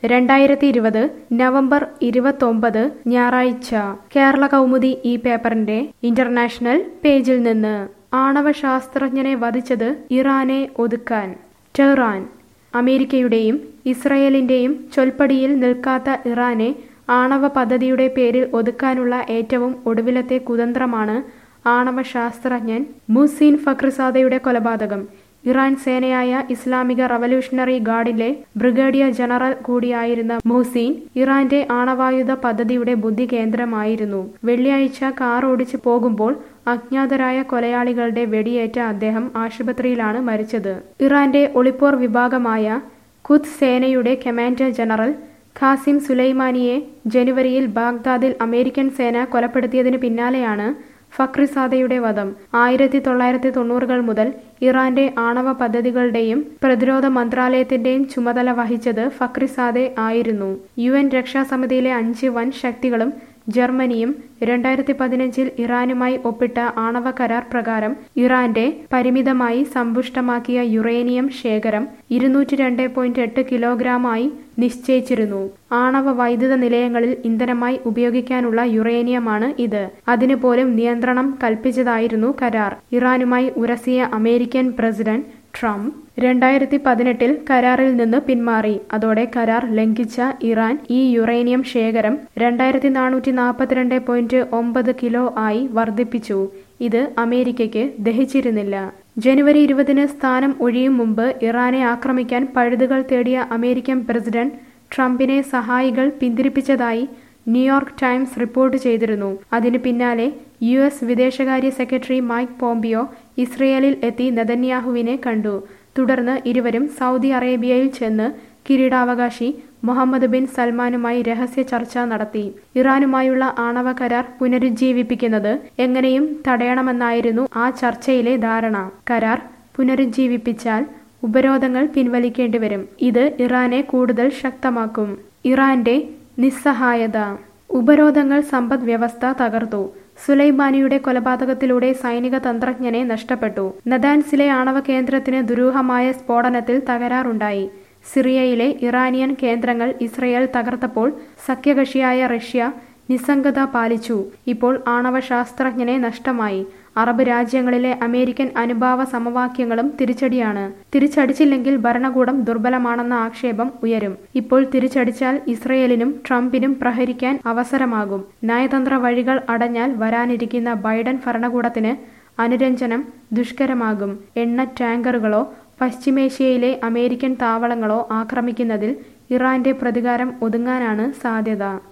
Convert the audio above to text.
രണ്ടായിരത്തി ഇരുപത് നവംബർ ഇരുപത്തൊമ്പത് ഞായറാഴ്ച കേരള കൗമുദി ഈ പേപ്പറിന്റെ ഇന്റർനാഷണൽ പേജിൽ നിന്ന് ആണവ ശാസ്ത്രജ്ഞനെ വധിച്ചത് ഇറാനെ ഒതുക്കാൻ ടെഹ്റാൻ അമേരിക്കയുടെയും ഇസ്രയേലിന്റെയും ചൊൽപ്പടിയിൽ നിൽക്കാത്ത ഇറാനെ ആണവ പദ്ധതിയുടെ പേരിൽ ഒതുക്കാനുള്ള ഏറ്റവും ഒടുവിലത്തെ കുതന്ത്രമാണ് ആണവ ശാസ്ത്രജ്ഞൻ മുസീൻ ഫക്രിസാദയുടെ കൊലപാതകം ഇറാൻ സേനയായ ഇസ്ലാമിക റവല്യൂഷണറി ഗാർഡിലെ ബ്രിഗേഡിയർ ജനറൽ കൂടിയായിരുന്ന മുഹ്സീൻ ഇറാന്റെ ആണവായുധ പദ്ധതിയുടെ ബുദ്ധി കേന്ദ്രമായിരുന്നു വെള്ളിയാഴ്ച കാർ ഓടിച്ചു പോകുമ്പോൾ അജ്ഞാതരായ കൊലയാളികളുടെ വെടിയേറ്റ അദ്ദേഹം ആശുപത്രിയിലാണ് മരിച്ചത് ഇറാന്റെ ഒളിപ്പോർ വിഭാഗമായ ഖുദ് സേനയുടെ കമാൻഡർ ജനറൽ ഖാസിം സുലൈമാനിയെ ജനുവരിയിൽ ബാഗ്ദാദിൽ അമേരിക്കൻ സേന കൊലപ്പെടുത്തിയതിനു പിന്നാലെയാണ് ഫക്രിസാദയുടെ വധം ആയിരത്തി തൊള്ളായിരത്തി തൊണ്ണൂറുകൾ മുതൽ ഇറാന്റെ ആണവ പദ്ധതികളുടെയും പ്രതിരോധ മന്ത്രാലയത്തിന്റെയും ചുമതല വഹിച്ചത് ഫക്രിസാദെ ആയിരുന്നു യു എൻ രക്ഷാസമിതിയിലെ അഞ്ച് വൻ ശക്തികളും ജർമ്മനിയും രണ്ടായിരത്തി പതിനഞ്ചിൽ ഇറാനുമായി ഒപ്പിട്ട ആണവ കരാർ പ്രകാരം ഇറാന്റെ പരിമിതമായി സമ്പുഷ്ടമാക്കിയ യുറേനിയം ശേഖരം ഇരുന്നൂറ്റി രണ്ട് പോയിന്റ് എട്ട് കിലോഗ്രാമായി നിശ്ചയിച്ചിരുന്നു ആണവ വൈദ്യുത നിലയങ്ങളിൽ ഇന്ധനമായി ഉപയോഗിക്കാനുള്ള യുറേനിയമാണ് ഇത് അതിനു പോലും നിയന്ത്രണം കൽപ്പിച്ചതായിരുന്നു കരാർ ഇറാനുമായി ഉരസിയ അമേരിക്കൻ പ്രസിഡന്റ് ട്രംപ് രണ്ടായിരത്തി പതിനെട്ടിൽ കരാറിൽ നിന്ന് പിന്മാറി അതോടെ കരാർ ലംഘിച്ച ഇറാൻ ഈ യുറേനിയം ശേഖരം രണ്ടായിരത്തി നാനൂറ്റി നാൽപ്പത്തിരണ്ട് പോയിന്റ് ഒമ്പത് കിലോ ആയി വർദ്ധിപ്പിച്ചു ഇത് അമേരിക്കയ്ക്ക് ദഹിച്ചിരുന്നില്ല ജനുവരി ഇരുപതിന് സ്ഥാനം ഒഴിയും മുമ്പ് ഇറാനെ ആക്രമിക്കാൻ പഴുതുകൾ തേടിയ അമേരിക്കൻ പ്രസിഡന്റ് ട്രംപിനെ സഹായികൾ പിന്തിരിപ്പിച്ചതായി ന്യൂയോർക്ക് ടൈംസ് റിപ്പോർട്ട് ചെയ്തിരുന്നു അതിനു പിന്നാലെ യു എസ് വിദേശകാര്യ സെക്രട്ടറി മൈക്ക് പോംപിയോ ഇസ്രയേലിൽ എത്തി നെതന്യാഹുവിനെ കണ്ടു തുടർന്ന് ഇരുവരും സൗദി അറേബ്യയിൽ ചെന്ന് കിരീടാവകാശി മുഹമ്മദ് ബിൻ സൽമാനുമായി രഹസ്യ ചർച്ച നടത്തി ഇറാനുമായുള്ള ആണവ കരാർ പുനരുജ്ജീവിപ്പിക്കുന്നത് എങ്ങനെയും തടയണമെന്നായിരുന്നു ആ ചർച്ചയിലെ ധാരണ കരാർ പുനരുജ്ജീവിപ്പിച്ചാൽ ഉപരോധങ്ങൾ പിൻവലിക്കേണ്ടിവരും ഇത് ഇറാനെ കൂടുതൽ ശക്തമാക്കും ഇറാന്റെ നിസ്സഹായത ഉപരോധങ്ങൾ സമ്പദ് വ്യവസ്ഥ തകർത്തു സുലൈമാനിയുടെ കൊലപാതകത്തിലൂടെ സൈനിക തന്ത്രജ്ഞനെ നഷ്ടപ്പെട്ടു നദാൻസിലെ ആണവ കേന്ദ്രത്തിന് ദുരൂഹമായ സ്ഫോടനത്തിൽ തകരാറുണ്ടായി സിറിയയിലെ ഇറാനിയൻ കേന്ദ്രങ്ങൾ ഇസ്രയേൽ തകർത്തപ്പോൾ സഖ്യകക്ഷിയായ റഷ്യ നിസ്സംഗത പാലിച്ചു ഇപ്പോൾ ആണവ ശാസ്ത്രജ്ഞനെ നഷ്ടമായി അറബ് രാജ്യങ്ങളിലെ അമേരിക്കൻ അനുഭാവ സമവാക്യങ്ങളും തിരിച്ചടിയാണ് തിരിച്ചടിച്ചില്ലെങ്കിൽ ഭരണകൂടം ദുർബലമാണെന്ന ആക്ഷേപം ഉയരും ഇപ്പോൾ തിരിച്ചടിച്ചാൽ ഇസ്രയേലിനും ട്രംപിനും പ്രഹരിക്കാൻ അവസരമാകും നയതന്ത്ര വഴികൾ അടഞ്ഞാൽ വരാനിരിക്കുന്ന ബൈഡൻ ഭരണകൂടത്തിന് അനുരഞ്ജനം ദുഷ്കരമാകും എണ്ണ ടാങ്കറുകളോ പശ്ചിമേഷ്യയിലെ അമേരിക്കൻ താവളങ്ങളോ ആക്രമിക്കുന്നതിൽ ഇറാന്റെ പ്രതികാരം ഒതുങ്ങാനാണ് സാധ്യത